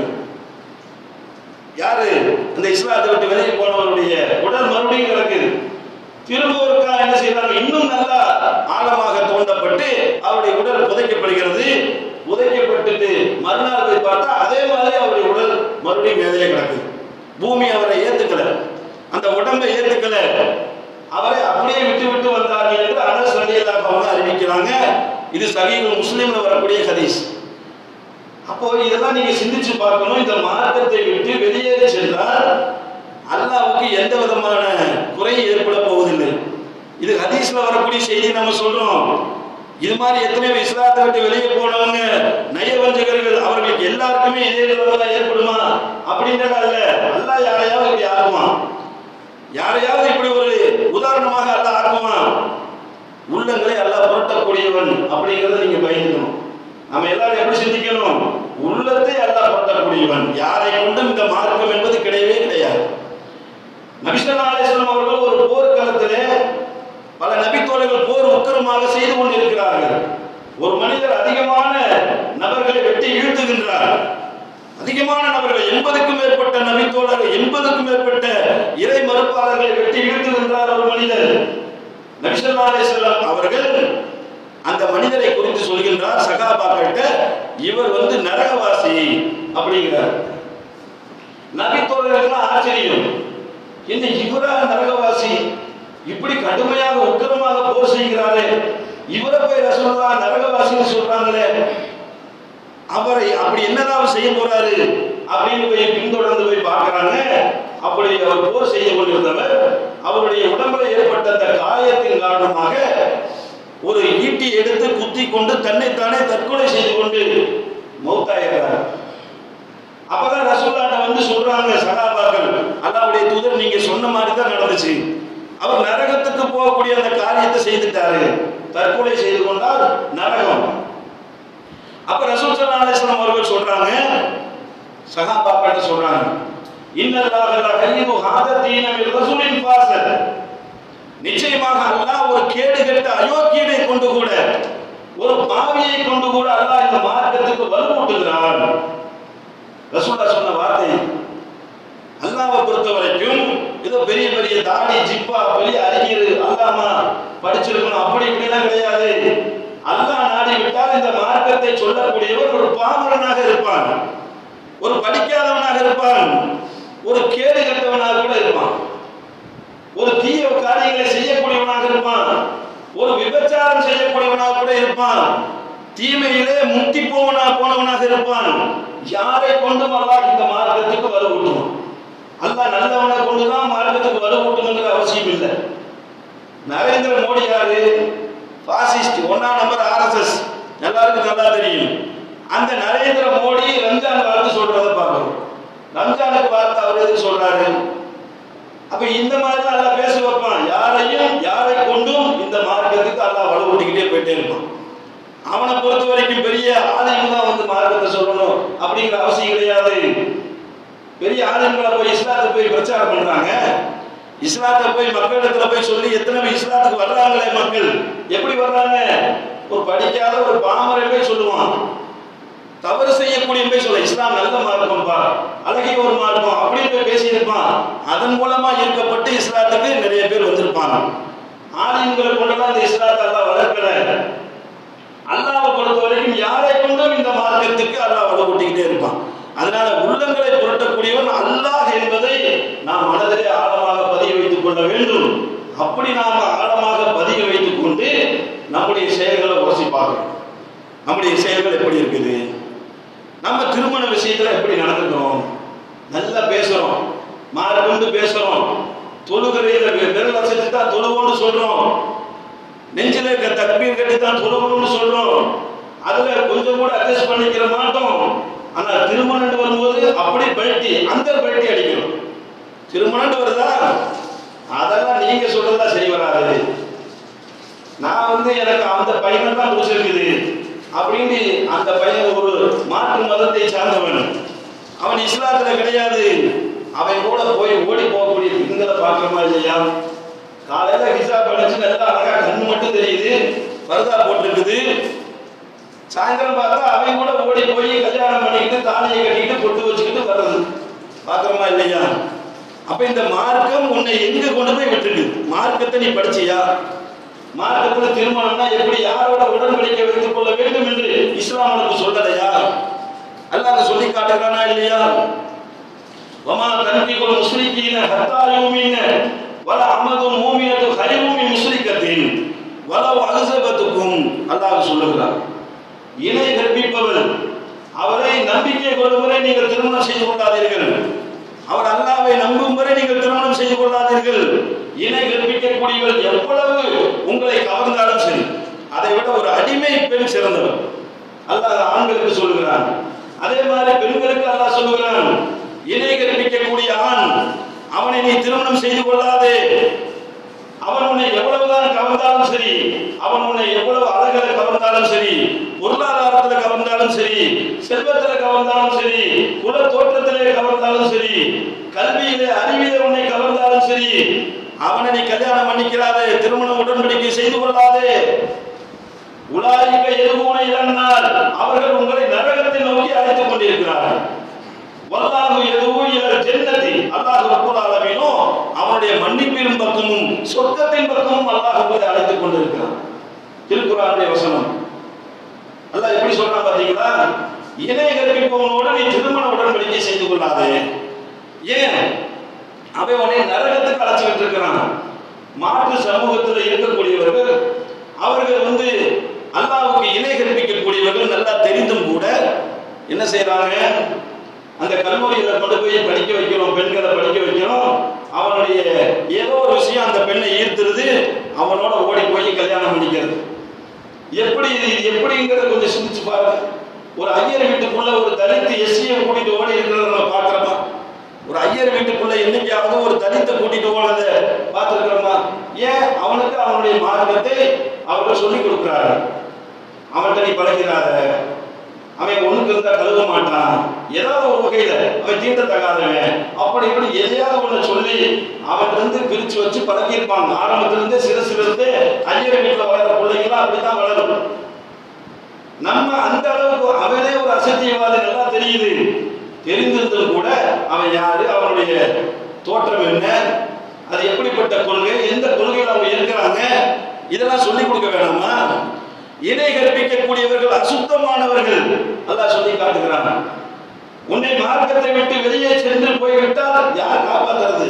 யாரு இந்த இஸ்லாத்தை விட்டு வெளியே போனவருடைய உடல் மறுபடியும் கிடக்குது திரும்ப ஒருக்கா என்ன செய்யறாங்க இன்னும் நல்லா ஆழமாக தோண்டப்பட்டு அவருடைய உடல் புதைக்கப்படுகிறது புதைக்கப்பட்டுட்டு மறுநாள் போய் பார்த்தா அதே மாதிரி அவருடைய உடல் மறுபடியும் மேலே கிடக்குது பூமி அவரை ஏத்துக்கல அந்த உடம்பை ஏத்துக்கல அவரை அப்படியே விட்டு விட்டு வந்தார்கள் என்று அனஸ் ரலியல்லாஹு அவங்க அறிவிக்கிறாங்க இது சஹீஹ் முஸ்லிம்ல வரக்கூடிய ஹதீஸ் அப்போ இதெல்லாம் நீங்க சிந்திச்சு பார்க்கணும் இந்த மார்க்கத்தை விட்டு வெளியேறி சென்றால் அல்லாவுக்கு எந்த விதமான குறை ஏற்பட போவதில்லை இது ஹதீஸ்ல வரக்கூடிய செய்தி நம்ம சொல்றோம் இது மாதிரி எத்தனை பேர் இஸ்லாத்தை விட்டு வெளியே போனவங்க நயவஞ்சகர்கள் அவர்களுக்கு எல்லாருக்குமே இதே நிலைமை தான் ஏற்படுமா அப்படின்றதா இல்ல அல்லாஹ் யாரையாவது இப்படி ஆக்குவான் யாரையாவது இப்படி ஒரு உதாரணமாக அல்லாஹ் ஆக்குவான் உள்ளங்களை அல்லாஹ் புரட்டக்கூடியவன் அப்படிங்கறத நீங்க பயந்துக்கணும் நம்ம எல்லாரும் எப்படி சிந்திக்கணும் உள்ளத்தை அல்லாஹ் புரட்டக்கூடியவன் யாரை கொண்டும் இந்த மார்க்கம் என்பது கிடையவே கிடையாது நபிசல்லா அலிஸ்லாம் அவர்கள் ஒரு போர்க்களத்திலே பல நபித்தோழர்கள் போர் உக்கரமாக செய்து கொண்டிருக்கிறார்கள் ஒரு மனிதர் அதிகமான நபர்களை வெட்டி வீழ்த்துகின்றார் அதிகமான நபர்கள் எண்பதுக்கும் மேற்பட்ட நபித்தோழர்கள் எண்பதுக்கும் மேற்பட்ட இறை மறுப்பாளர்களை வெட்டி வீழ்த்துகின்றார் ஒரு மனிதர் நபிசல்லா அலிஸ்லாம் அவர்கள் அந்த மனிதரை குறித்து சொல்கின்றார் சகாபாக்கிட்ட இவர் வந்து நரகவாசி அப்படிங்கிறார் நபித்தோழர்களுக்கு ஆச்சரியம் இந்த இவரா நரகவாசி இப்படி கடுமையாக உக்கிரமாக போர் செய்கிறாரே இவரை போய் ரசூல்லா நரகவாசின்னு சொல்றாங்களே அவரை அப்படி என்னதான் அவர் செய்ய போறாரு அப்படின்னு போய் பின்தொடர்ந்து போய் பார்க்கறாங்க அப்படி அவர் போர் செய்து கொண்டிருந்தவர் அவருடைய உடம்புல ஏற்பட்ட அந்த காயத்தின் காரணமாக ஒரு ஈட்டி எடுத்து குத்தி கொண்டு தன்னைத்தானே தற்கொலை செய்து கொண்டு மௌத்தாயிடுறார் அப்பதான் ரசூல்லாட்ட வந்து சொல்றாங்க சகாபாக்கள் அல்லாவுடைய தூதர் நீங்க சொன்ன மாதிரி தான் நடந்துச்சு அவர் நரகத்துக்கு போகக்கூடிய அந்த காரியத்தை செய்துட்டாரு தற்கொலை செய்து கொண்டால் நரகம் அப்ப ரசூல் சல்லா அலிஸ்லாம் அவர்கள் சொல்றாங்க சகாபாக்கள் சொல்றாங்க இன்னல்லாஹ லஹய்யு ஹாதத்தீன மின் ரசூலின் ஃபாஸல் நிச்சயமாக அல்லாஹ் ஒரு கேடு கெட்ட அயோக்கியனை கொண்டு கூட ஒரு பாவியை கொண்டு கூட அல்லாஹ் இந்த மார்க்கத்துக்கு வலுவூட்டுகிறான் ரசூல்லா சொன்ன வார்த்தை அல்லாவை பொறுத்த வரைக்கும் ஏதோ பெரிய பெரிய தாடி ஜிப்பா பெரிய அறிஞர் அல்லாமா படிச்சிருக்கணும் அப்படி இப்படிலாம் கிடையாது அல்லாஹ் நாடி விட்டால் இந்த மார்க்கத்தை சொல்லக்கூடியவர் ஒரு பாமரனாக இருப்பான் ஒரு படிக்காதவனாக இருப்பான் ஒரு கேடு கட்டவனாக கூட இருப்பான் ஒரு தீய காரியங்களை செய்யக்கூடியவனாக இருப்பான் ஒரு விபச்சாரம் செய்யக்கூடியவனாக கூட இருப்பான் தீமையிலே முக்தி போவனா போனவனாக இருப்பான் யாரை கொண்டும் அல்லாஹ் இந்த மார்க்கத்துக்கு வலுவூட்டுவான் அல்லாஹ் நல்லவனை கொண்டுதான் மார்க்கத்துக்கு வலுவூட்டணுங்கிற அவசியம் இல்லை நரேந்திர மோடி யாரு பாசிஸ்ட் ஒன்னா நம்பர் ஆர்எஸ்எஸ் எல்லாருக்கும் நல்லா தெரியும் அந்த நரேந்திர மோடி ரம்ஜான் வாழ்த்து சொல்றதை பார்க்கணும் ரம்ஜானுக்கு வாழ்த்து அவர் எதுக்கு சொல்றாரு அப்ப இந்த மாதிரி தான் அல்லாஹ் பேச வைப்பான் யாரையும் யாரை கொண்டும் இந்த மார்க்கத்துக்கு அல்லாஹ் வலுவூட்டிக்கிட்டே போயிட்டே இருப்பான் அவனை பொறுத்த வரைக்கும் பெரிய ஆலயம் தான் வந்து மார்க்கத்தை சொல்லணும் அப்படிங்கிற அவசியம் கிடையாது பெரிய ஆலயங்களை போய் இஸ்லாத்தை போய் பிரச்சாரம் பண்றாங்க இஸ்லாத்தை போய் மக்களிடத்துல போய் சொல்லி எத்தனை பேர் இஸ்லாத்துக்கு வர்றாங்களே மக்கள் எப்படி வர்றாங்க ஒரு படிக்காத ஒரு பாமரை போய் சொல்லுவான் தவறு செய்யக்கூடிய போய் சொல்ல இஸ்லாம் நல்ல மார்க்கம்பா அழகிய ஒரு மார்க்கம் அப்படின்னு போய் பேசியிருப்பான் அதன் மூலமா ஈர்க்கப்பட்டு இஸ்லாத்துக்கு நிறைய பேர் வந்திருப்பாங்க ஆலயங்களை கொண்டுதான் இந்த இஸ்லாத்தை எல்லாம் வளர்க்கல அல்லாவை பொறுத்த வரைக்கும் யாரை கொண்டும் இந்த மார்க்கத்துக்கு அல்லாஹ் வலுவூட்டிக்கிட்டே இருப்பான் அதனால உள்ளங்களை புரட்டக்கூடியவன் அல்லாஹ் என்பதை நாம் மனதிலே ஆழமாக பதிய வைத்துக் கொள்ள வேண்டும் அப்படி நாம் ஆழமாக பதிய வைத்துக் கொண்டு நம்முடைய செயல்களை உரசி பார்க்கணும் நம்முடைய செயல்கள் எப்படி இருக்குது நம்ம திருமண விஷயத்துல எப்படி நடந்துக்கிறோம் நல்லா பேசுறோம் மார்க்கொண்டு பேசுறோம் தொழுகையில விரல் வசதி தான் தொழுவோம்னு சொல்றோம் நெஞ்சில இருக்க தக்பீர் கட்டி தான் தொழுகணும்னு சொல்றோம் அதுல கொஞ்சம் கூட அட்ஜஸ்ட் பண்ணிக்கிற மாட்டோம் ஆனா திருமணம் வரும்போது அப்படி பெல்ட்டி அந்த பெல்ட்டி அடிக்கணும் திருமணம் வருதா அதெல்லாம் நீங்க சொல்றதா சரி வராது நான் வந்து எனக்கு அந்த பையனை தான் பிடிச்சிருக்குது அப்படின்னு அந்த பையன் ஒரு மாற்று மதத்தை சார்ந்தவன் அவன் இஸ்லாத்துல கிடையாது அவன் கூட போய் ஓடி போகக்கூடிய பெண்களை பார்க்கணுமா இல்லையா காலையில ஹிசாப் அடிச்சு நல்லா அழகா கண்ணு மட்டும் தெரியுது பரதா போட்டிருக்குது சாயந்தரம் பார்த்தா அவன் கூட ஓடி போய் கல்யாணம் பண்ணிக்கிட்டு தாலியை கட்டிக்கிட்டு பொட்டு வச்சுக்கிட்டு வர்றது பார்க்கறோமா இல்லையா அப்ப இந்த மார்க்கம் உன்னை எங்க கொண்டு போய் விட்டுருக்கு மார்க்கத்தை நீ படிச்சியா மார்க்கத்துல திருமணம்னா எப்படி யாரோட உடன்படிக்கை வைத்துக் கொள்ள வேண்டும் என்று இஸ்லாம் உனக்கு சொல்லலையா அல்லாஹ் சொல்லி காட்டுறானா இல்லையா வமா தன்பிகுல் முஸ்லிகீன ஹத்தா யூமின வல அமது மூமினத்து ஹைரும் மின் முஸ்லிகத்தின் வலவ் அகசபத்துக்கும் அல்லாஹ் சொல்லுகிறார் இணை கற்பிப்பவர் அவரை நம்பிக்கை கொள்ளும் வரை நீங்கள் திருமணம் செய்து கொள்ளாதீர்கள் அவர் அல்லாவை நம்பும் வரை நீங்கள் திருமணம் செய்து கொள்ளாதீர்கள் இணை கற்பிக்கக்கூடியவர் எவ்வளவு உங்களை கவர்ந்தாலும் சரி அதை விட ஒரு அடிமை பெண் சிறந்தவர் அல்லாஹ் ஆண்களுக்கு சொல்லுகிறான் அதே மாதிரி பெண்களுக்கு அல்லாஹ் சொல்லுகிறான் இணை கற்பிக்கக்கூடிய ஆண் அவனை நீ திருமணம் செய்து கொள்ளாதே அவன் உன்னை எவ்வளவுதான் கவர்ந்தாலும் சரி அவன் உன்னை எவ்வளவு அழகில கவர்ந்தாலும் சரி பொருளாதாரத்துல கவர்ந்தாலும் கவர்ந்தாலும் சரி செல்வத்துல கவர்ந்தாலும் சரி குல தோற்றத்திலே கவர்ந்தாலும் சரி கல்வியிலே அறிவிலே உன்னை கவர்ந்தாலும் சரி அவனை நீ கல்யாணம் பண்ணிக்கிறாதே திருமண உடன்படிக்கை செய்து கொள்ளாதே உலாயிக்க எதுவுனை இழந்தால் அவர்கள் உங்களை நரகத்தை நோக்கி அழைத்துக் கொண்டிருக்கிறார்கள் வல்லாஹு எதுவும் இலர் ஜென்னதி அல்லாஹ் ரப்பல் ஆலமீனும் அவனுடைய மன்னிப்பின் பக்கமும் சொர்க்கத்தின் பக்கமும் அல்லாஹ் உங்களை அழைத்துக் கொண்டிருக்கிறான் திருக்குறானுடைய வசனம் அல்லாஹ் எப்படி சொல்றான் பாத்தீங்களா இணை கற்பிப்பவனோடு நீ திருமண உடன்படிக்கை செய்து கொள்ளாதே ஏன் அவன் உன்னை நரகத்துக்கு அழைச்சிக்கிட்டு இருக்கிறான் மாற்று சமூகத்தில் இருக்கக்கூடியவர்கள் அவர்கள் வந்து அல்லாவுக்கு இணை கற்பிக்கக்கூடியவர்கள் நல்லா தெரிந்தும் கூட என்ன செய்யறாங்க அந்த கல்லூரியில கொண்டு போய் படிக்க வைக்கிறோம் பெண்களை படிக்க வைக்கிறோம் அவனுடைய ஏதோ ஒரு விஷயம் அந்த பெண்ணை ஈர்த்துருது அவனோட ஓடி போய் கல்யாணம் பண்ணிக்கிறது எப்படி இது எப்படிங்கிறத கொஞ்சம் சிந்திச்சு பாருங்க ஒரு ஐயர் வீட்டுக்குள்ள ஒரு தலித்து எஸ்சியை கூட்டிட்டு ஓடி இருக்கிறத நம்ம பார்க்கிறோமா ஒரு ஐயர் வீட்டுக்குள்ள என்னைக்காவது ஒரு தலித்தை கூட்டிட்டு ஓடுறத பார்த்துருக்கிறோமா ஏன் அவனுக்கு அவனுடைய மார்க்கத்தை அவர்கள் சொல்லிக் கொடுக்குறாரு அவன்கிட்ட நீ பழகிறாத அவன் ஒண்ணுக்கு இருந்தா கழுவ மாட்டான் ஏதாவது ஒரு வகையில அவன் தீண்டத்தகாதவன் அப்படி இப்படி எதையாவது ஒண்ணு சொல்லி அவன் இருந்து பிரிச்சு வச்சு பழகியிருப்பாங்க ஆரம்பத்துல இருந்தே சிறு இருந்து ஐயர் வீட்டுல வளர்ற பிள்ளைங்களாம் அப்படித்தான் வளரும் நம்ம அந்த அளவுக்கு அவனே ஒரு அசத்தியவாதி நல்லா தெரியுது தெரிந்திருந்தும் கூட அவன் யாரு அவனுடைய தோற்றம் என்ன அது எப்படிப்பட்ட கொள்கை எந்த கொள்கையில் அவங்க இருக்கிறாங்க இதெல்லாம் சொல்லிக் கொடுக்க வேணாமா இணை கற்பிக்கக்கூடியவர்கள் அசுத்தமானவர்கள் அல்லாஹ் சொல்லி காட்டுகிறான் உன்னை மார்க்கத்தை விட்டு வெளியே சென்று போய்விட்டால் யார் காப்பாத்துறது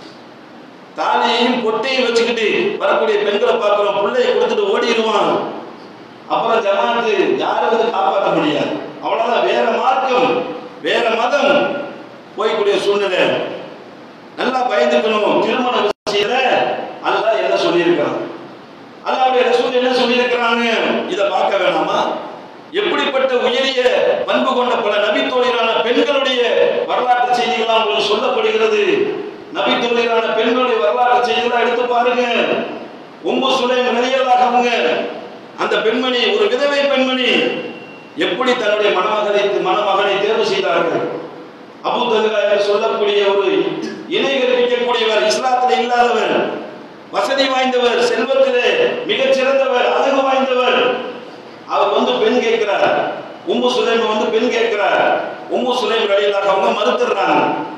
தாலியையும் பொட்டையும் வச்சுக்கிட்டு வரக்கூடிய பெண்களை பார்க்கிறோம் பிள்ளையை கொடுத்துட்டு ஓடிடுவான் அப்புறம் ஜமாத்து யாரும் வந்து காப்பாற்ற முடியாது அவ்வளவுதான் வேற மார்க்கம் வேற மதம் போய்க்கூடிய சூழ்நிலை நல்லா பயந்துக்கணும் திருமண விஷயத்துல அல்லாஹ் என்ன சொல்லியிருக்கான் அல்லாவுடைய ரசூல் என்ன சொல்லியிருக்கிறாங்க இதை பார்க்க வேணாமா எப்படிப்பட்ட உயரிய பண்பு கொண்ட பல நபித்தோழிகளான பெண்களுடைய வரலாற்று செய்திகளாம் உங்களுக்கு சொல்லப்படுகிறது நபித்தோழிகளான பெண்களுடைய வரலாற்று செய்திகளை எடுத்து பாருங்க உம்மு சுலைம் வெளியலாக அவங்க அந்த பெண்மணி ஒரு விதவை பெண்மணி எப்படி தன்னுடைய மணமகனை மணமகனை தேர்வு செய்தார்கள் அபு தல்கா என்று சொல்லக்கூடிய ஒரு இணை கற்பிக்கக்கூடியவர் இஸ்லாத்தில் இல்லாதவர் வசதி வாய்ந்தவர் செல்வத்திலே மிகச் சிறந்தவர் அழகு வாய்ந்தவர் அவர் வந்து பெண் கேட்கிறார் உம்மு சுலைம் வந்து பெண் கேட்கிறார் உம்மு சுலைம் வழியிலாக அவங்க மறுத்துடுறாங்க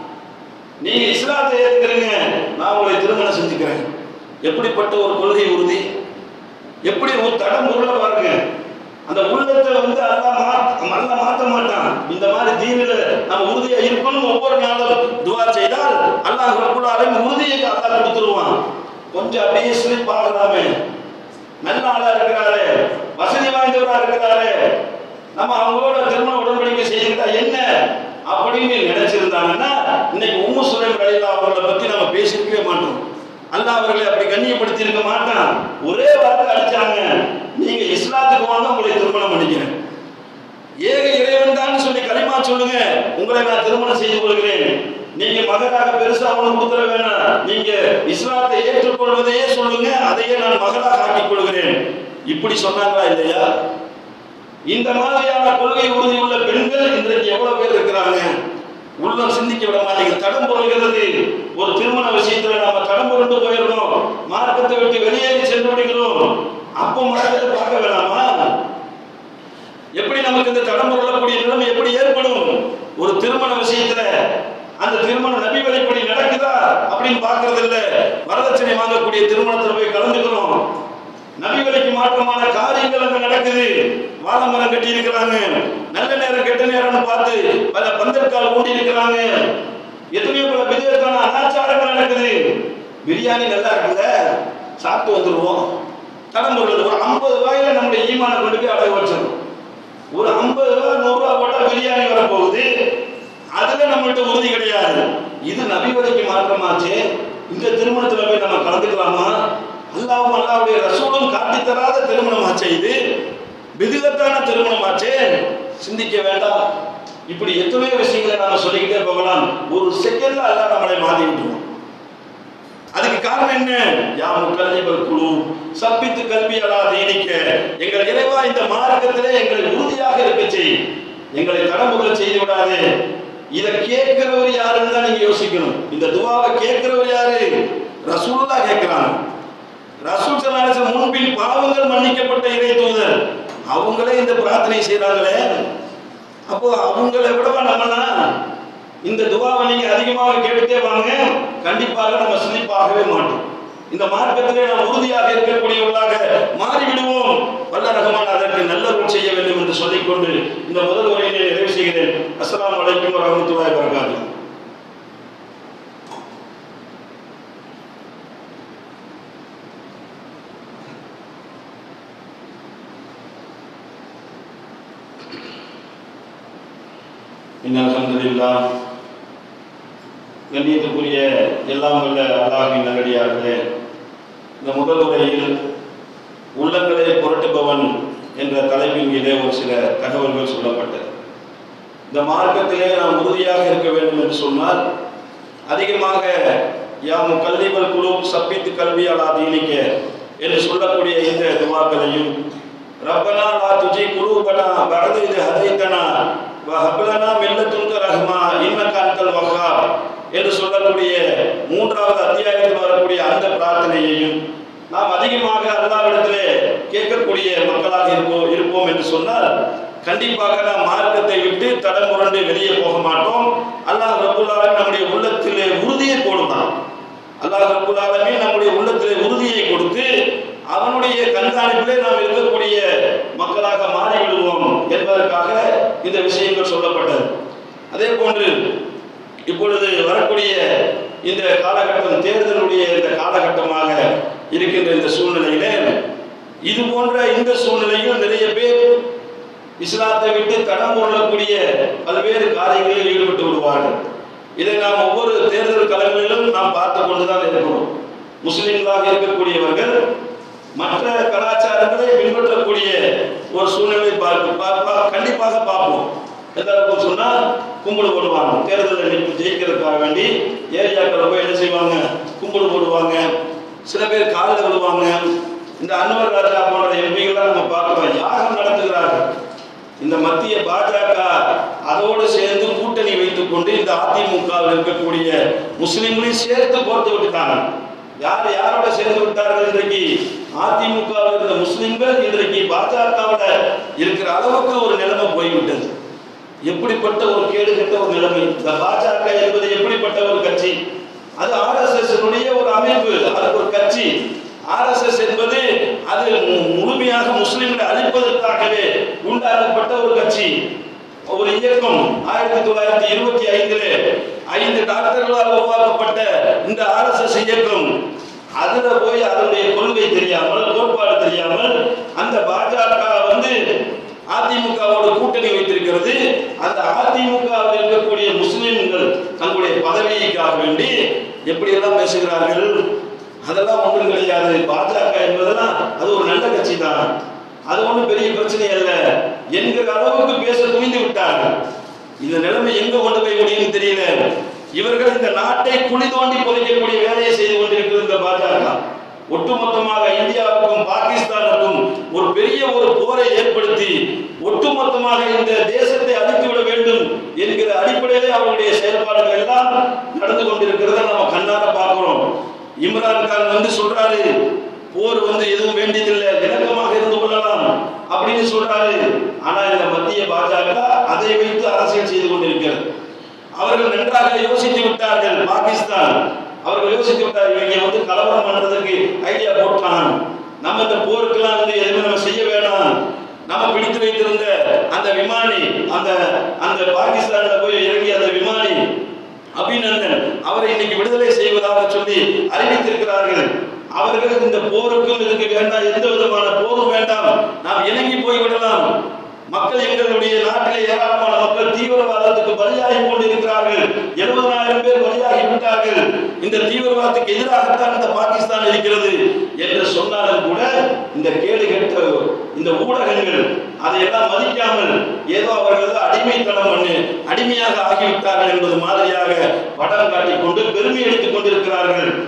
நீங்க இஸ்லாத்தை ஏத்துக்கிறீங்க நான் உங்களை திருமணம் செஞ்சுக்கிறேன் எப்படிப்பட்ட ஒரு கொள்கை உறுதி எப்படி ஒரு தடம் உருள பாருங்க அந்த உள்ளத்தை வந்து அல்லாஹ் மாத்த அல்ல மாத்த மாட்டான் இந்த மாதிரி தீனில நம்ம உறுதியா இருக்கணும் ஒவ்வொரு நாளும் துவா செய்தால் அல்லாஹ் ரப்புல் ஆலமீன் உறுதியை அல்லாஹ் கொடுத்துருவான் கொஞ்சம் அப்படியே ஸ்லிப் ஆகலாமே நல்ல ஆளா இருக்கிறாரு வசதி வாய்ந்தவரா இருக்கிறாரு நம்ம அவங்களோட திருமண உடன்படிக்கை செய்துக்கிட்டா என்ன அப்படின்னு நினைச்சிருந்தாங்கன்னா இன்னைக்கு உம்மு சுலைம் ரலியல்லாஹு அவர்களை பத்தி நம்ம பேசிருக்கவே மாட்டோம் அல்லாஹ் அவர்களை அப்படி கண்ணியப்படுத்தி இருக்க மாட்டான் ஒரே வார்த்தை அடிச்சாங்க நீங்க இஸ்லாத்துக்கு வாங்க உங்களை திருமணம் பண்ணிக்கிறேன் ஏக இறைவன் தான் சொல்லி களிமா சொல்லுங்க உங்களை நான் திருமணம் செய்து கொள்கிறேன் நீங்க மகனாக பெருசா ஒண்ணு கொடுத்துட வேணாம் நீங்க இஸ்லாத்தை ஏற்றுக்கொள்வதையே சொல்லுங்க அதையே நான் மகளாக ஆக்கிக் கொள்கிறேன் இப்படி சொன்னாங்களா இல்லையா இந்த மாதிரியான கொள்கை உறுதி உள்ள பெண்கள் இன்றைக்கு எவ்வளவு பேர் இருக்கிறாங்க உள்ளம் சிந்திக்க விட மாட்டேங்குது தடம் பொருள்கிறது ஒரு திருமண விஷயத்துல நாம தடம் புரண்டு போயிடணும் மார்க்கத்தை விட்டு வெளியேறி சென்று விடுகிறோம் அப்போ மார்க்கத்தை பார்க்க வேணாமா எப்படி நமக்கு இந்த தடம் பொருளக்கூடிய நிலைமை எப்படி ஏற்படும் ஒரு திருமண விஷயத்துல அந்த திருமணம் நபி வழிப்படி நடக்குதா அப்படின்னு பார்க்கறது இல்ல வரதட்சணை வாங்கக்கூடிய திருமணத்துல போய் கலந்துக்கிறோம் நபி வழிக்கு மாற்றமான காரியங்கள் அங்க நடக்குது வாழை மரம் கட்டி இருக்கிறாங்க நல்ல நேரம் கெட்ட நேரம்னு பார்த்து பல பந்தற்கால் ஊண்டி இருக்கிறாங்க எத்தனையோ பல விதத்தான அனாச்சாரங்கள் நடக்குது பிரியாணி நல்லா இருக்குல்ல சாப்பிட்டு வந்துருவோம் கடன் ஒரு ஐம்பது ரூபாயில நம்முடைய ஈமான கொண்டு போய் அடகு வச்சிடும் ஒரு ஐம்பது ரூபா நூறு ரூபா போட்டா பிரியாணி வரப்போகுது அதுல நம்மள்ட்ட உறுதி கிடையாது இது நபி வழிக்கு மாற்றமாச்சு இந்த திருமணத்துல போய் நம்ம கலந்துக்கலாமா அல்லாவும் அல்லாவுடைய ரசூலும் காட்டி தராத திருமணமாச்சே இது விதிலத்தான திருமணமாச்சே சிந்திக்க வேண்டாம் இப்படி எத்தனையோ விஷயங்களை நாம சொல்லிக்கிட்டே போகலாம் ஒரு செகண்ட்ல அல்லாஹ் நம்மளை மாத்தி விட்டுருவோம் அதுக்கு காரணம் என்ன யா முக்கல்லிபல் குழு சப்பித்து கல்வி அலா தீனிக்க எங்கள் இறைவா அல்லாஹ் இந்த மார்க்கத்திலே எங்களை உறுதியாக இருக்க செய் எங்களை தடமுறை செய்து விடாதே இதை கேட்கிறவர் யாருன்னு தான் நீங்க யோசிக்கணும் இந்த துவாவை கேட்கிறவர் யாரு ரசூலுல்லா கேட்கிறாங்க ரசூல் சலாச முன்பின் பாவங்கள் மன்னிக்கப்பட்ட இறை தூதர் அவங்களே இந்த பிரார்த்தனை செய்றாங்களே அப்போ அவங்களை விடவா நம்மலாம் இந்த துவாவை நீங்க அதிகமாக கேட்டுட்டே வாங்க கண்டிப்பாக நம்ம சிந்திப்பாகவே மாட்டோம் இந்த மார்க்கத்திலே நாம் உறுதியாக இருக்கக்கூடியவர்களாக மாறிவிடுவோம் வல்ல ரஹ்மான் அதற்கு நல்ல செய்ய வேண்டும் என்று சொல்லிக்கொண்டு இந்த முதல் உரையினை நிறைவு செய்கிறேன் அஸ்ஸலாமு அலைக்கும் வரஹ்மத்துல்லாஹி வபரகாத்துஹு இன் அல்ஹம்துலில்லாஹ் கண்ணியத்துக்குரிய எல்லாம் வல்ல அல்லாஹின் நல்லடியார்களே இந்த முதல் உரையில் உள்ளங்களை புரட்டுபவன் என்ற தலைப்பின் கீழே ஒரு சில தகவல்கள் சொல்லப்பட்டது இந்த மார்க்கத்திலே நாம் உறுதியாக இருக்க வேண்டும் என்று சொன்னால் அதிகமாக யாம் கல்விகள் குழு சப்பித்து கல்வி அலா தீனிக்க என்று சொல்லக்கூடிய இந்த துவாக்களையும் ரப்பனா லா துஜி குலூபனா பரது இது ஹதைத்தனா வஹப்லனா மில்லத்துங்க ரஹ்மா இன்னக அன்தல் வஹ்ஹாப் என்று சொல்லக்கூடிய மூன்றாவது அத்தியாயத்தில் வரக்கூடிய அந்த பிரார்த்தனையையும் நாம் அதிகமாக அல்லாவிடத்திலே கேட்கக்கூடிய மக்களாக இருப்போம் இருப்போம் என்று சொன்னால் கண்டிப்பாக நாம் மார்க்கத்தை விட்டு தடமுரண்டு வெளியே போக மாட்டோம் அல்லாஹ் ரபுல்லாவே நம்முடைய உள்ளத்திலே உறுதியை போடுவான் அல்லாஹ் ரபுல்லாலுமே நம்முடைய உள்ளத்திலே உறுதியை கொடுத்து அவனுடைய கண்காணிப்பிலே நாம் இருக்கக்கூடிய மக்களாக மாறி விடுவோம் என்பதற்காக இந்த விஷயங்கள் சொல்லப்பட்டது அதே போன்று இப்பொழுது வரக்கூடிய இந்த காலகட்டம் தேர்தலுடைய இந்த காலகட்டமாக இருக்கின்ற இந்த சூழ்நிலையிலே இது போன்ற இந்த சூழ்நிலையில் நிறைய பேர் இஸ்லாத்தை விட்டு தடம் கொள்ளக்கூடிய பல்வேறு காரியங்களில் ஈடுபட்டு விடுவார்கள் இதை நாம் ஒவ்வொரு தேர்தல் களங்களிலும் நாம் பார்த்து கொண்டுதான் இருக்கிறோம் முஸ்லிம்களாக இருக்கக்கூடியவர்கள் மற்ற கலாச்சாரங்களை பின்பற்றக்கூடிய ஒரு சூழ்நிலை பார்க்க பார்ப்பா- கண்டிப்பாக பார்ப்போம் எந்த அளவுக்கு சொன்னா கும்பிடு போடுவாங்க தேர்தலில் நின்று ஜெயிக்கிறதுக்காக வேண்டி ஏரியாக்களில் போய் என்ன செய்வாங்க கும்பிடு போடுவாங்க சில பேர் காலில் விழுவாங்க இந்த அன்வர் ராஜா போன்ற எம்பிகள்லாம் நம்ம பார்க்கிறோம் யாகம் நடத்துகிறார்கள் இந்த மத்திய பாஜக அதோடு சேர்ந்து கூட்டணி வைத்துக் கொண்டு இந்த அதிமுகவில் இருக்கக்கூடிய முஸ்லிம்களையும் சேர்த்து கோர்த்து விட்டுட்டாங்க யார் யாரோட சேர்ந்து விட்டார்கள் இன்றைக்கு அதிமுகவில் இருந்த முஸ்லிம்கள் இன்றைக்கு பாஜகவில் இருக்கிற அளவுக்கு ஒரு நிலைமை போய்விட்டது எப்படிப்பட்ட ஒரு கேடு கெட்ட ஒரு நிலைமை இந்த பாஜக என்பது எப்படிப்பட்ட ஒரு கட்சி அது ஆர்எஸ்எஸ் ஒரு அமைப்பு அது ஒரு கட்சி ஆர்எஸ்எஸ் என்பது அது மு- முழுமையாக முஸ்லிம்களை அழிப்பதற்காகவே உண்டாக்கப்பட்ட ஒரு கட்சி ஒரு இயக்கம் ஆயிரத்தி தொள்ளாயிரத்தி இருபத்தி ஐந்திலே ஐந்து டாக்டர்களால் உருவாக்கப்பட்ட இந்த ஆர்எஸ்எஸ் இயக்கம் அதுல போய் அதனுடைய கொள்கை தெரியாமல் கோட்பாடு தெரியாமல் அந்த பாஜக வந்து அதிமுகவோட கூட்டணி வைத்திருக்கிறது அந்த அதிமுகவில் இருக்கக்கூடிய முஸ்லிம்கள் தங்களுடைய பதவிக்காக வேண்டி எப்படியெல்லாம் பேசுகிறார்கள் அதெல்லாம் ஒன்றும் கிடையாது பாஜக என்பதெல்லாம் அது ஒரு நல்ல கட்சி தான் அது ஒன்றும் பெரிய பிரச்சனை அல்ல என்கிற அளவுக்கு பேச துணிந்து விட்டார்கள் இந்த நிலைமை எங்க கொண்டு போய் முடியும்னு தெரியல இவர்கள் இந்த நாட்டை குழி தோண்டி புதைக்கக்கூடிய வேலையை செய்து கொண்டிருக்கிறது இந்த பாஜக ஒட்டுமொத்தமாக இந்தியாவுக்கும் பாகிஸ்தானுக்கும் ஒரு பெரிய ஒரு போரை ஏற்படுத்தி ஒட்டுமொத்தமாக இந்த தேசத்தை அழித்து விட வேண்டும் என்கிற அடிப்படையிலே அவருடைய செயல்பாடுகள் எல்லாம் நடந்து கொண்டிருக்கிறத நம்ம கண்ணார பார்க்கிறோம் இம்ரான் கான் வந்து சொல்றாரு போர் வந்து எதுவும் வேண்டியதில்லை இணக்கமாக இருந்து கொள்ளலாம் அப்படின்னு சொல்றாரு ஆனா இந்த மத்திய பாஜக அதை வைத்து அரசியல் செய்து கொண்டிருக்கிறது அவர்கள் நன்றாக யோசித்து விட்டார்கள் பாகிஸ்தான் அவர்கள் யோசித்து விட்டார்கள் இவங்க வந்து கலவரம் பண்றதுக்கு ஐடியா போட்டான் நம்ம இந்த போருக்கெல்லாம் வந்து எதுவுமே நம்ம செய்ய வேணாம் நம்ம பிடித்து வைத்திருந்த அந்த விமானி அந்த அந்த பாகிஸ்தான்ல போய் இறங்கிய அந்த விமானி அபிநந்தன் அவரை இன்னைக்கு விடுதலை செய்வதாக சொல்லி அறிவித்திருக்கிறார்கள் அவர்களுக்கு இந்த போருக்கும் இதுக்கு வேண்டாம் எந்த விதமான போரும் வேண்டாம் நாம் இணங்கி போய் விடலாம் மக்கள் எங்களுடைய நாட்டிலே ஏராளமான மக்கள் தீவிரவாதத்துக்கு பலியாகி கொண்டிருக்கிறார்கள் எழுபதாயிரம் பேர் பலியாகி விட்டார்கள் இந்த தீவிரவாதத்துக்கு எதிராகத்தான் இந்த பாகிஸ்தான் இருக்கிறது என்று சொன்னாலும் கூட இந்த கேடு கெட்ட இந்த ஊடகங்கள் அதையெல்லாம் மதிக்காமல் ஏதோ அவர்கள் ஏதோ அடிமைத்தனம் பண்ணி அடிமையாக ஆகிவிட்டார்கள் என்பது மாதிரியாக படம் காட்டிக் கொண்டு பெருமை எடுத்துக் கொண்டிருக்கிறார்கள்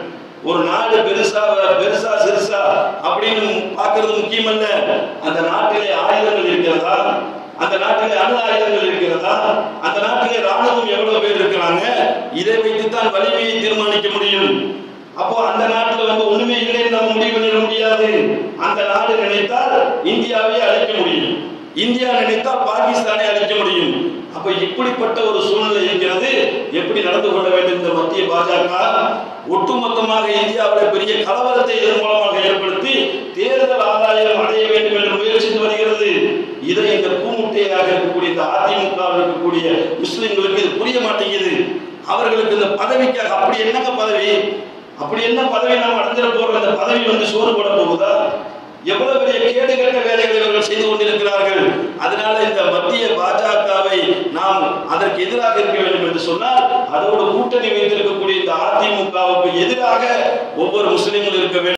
ஒரு நாடு பெருசா பெருசா சிறுசா அப்படின்னு பார்க்கிறது முக்கியமல்ல அந்த நாட்டிலே ஆயுதங்கள் இருக்கிறதா அந்த நாட்டிலே அணு ஆயுதங்கள் இருக்கிறதா அந்த நாட்டிலே ராணுவம் எவ்வளவு பேர் இருக்கிறாங்க இதை வைத்து தான் வலிமையை தீர்மானிக்க முடியும் அப்போ அந்த நாட்டுல வந்து ஒண்ணுமே இல்லைன்னு நம்ம முடிவு பண்ணிட முடியாது அந்த நாடு நினைத்தால் இந்தியாவை அழைக்க முடியும் இந்தியா நினைத்தால் பாகிஸ்தானை அழைக்க முடியும் அப்ப இப்படிப்பட்ட ஒரு சூழ்நிலை இருக்கிறது எப்படி நடந்து கொள்ள வேண்டும் இந்த மத்திய பாஜக ஒட்டுமொத்தமாக இந்தியாவில் பெரிய கலவரத்தை இதன் மூலமாக ஏற்படுத்தி தேர்தல் ஆதாயம் அடைய வேண்டும் என்று முயற்சித்து வருகிறது இதை இந்த கூமுட்டையாக இருக்கக்கூடிய இந்த அதிமுக இருக்கக்கூடிய முஸ்லிம்களுக்கு இது புரிய மாட்டேங்குது அவர்களுக்கு இந்த பதவிக்காக அப்படி என்னங்க பதவி அப்படி என்ன பதவி நாம் அடைஞ்சிட போறோம் இந்த பதவி வந்து சோறு போட போகுதா எவ்வளவு பெரிய கேடு கெட்ட வேலைகளை இவர்கள் செய்து கொண்டிருக்கிறார்கள் அதனால இந்த மத்திய பாஜகவை நாம் அதற்கு எதிராக இருக்க வேண்டும் என்று சொன்னால் அதோடு கூட்டணி வைத்திருக்கக்கூடிய இந்த அதிமுகவுக்கு எதிராக ஒவ்வொரு முஸ்லிம்களும் இருக்க வேண்டும்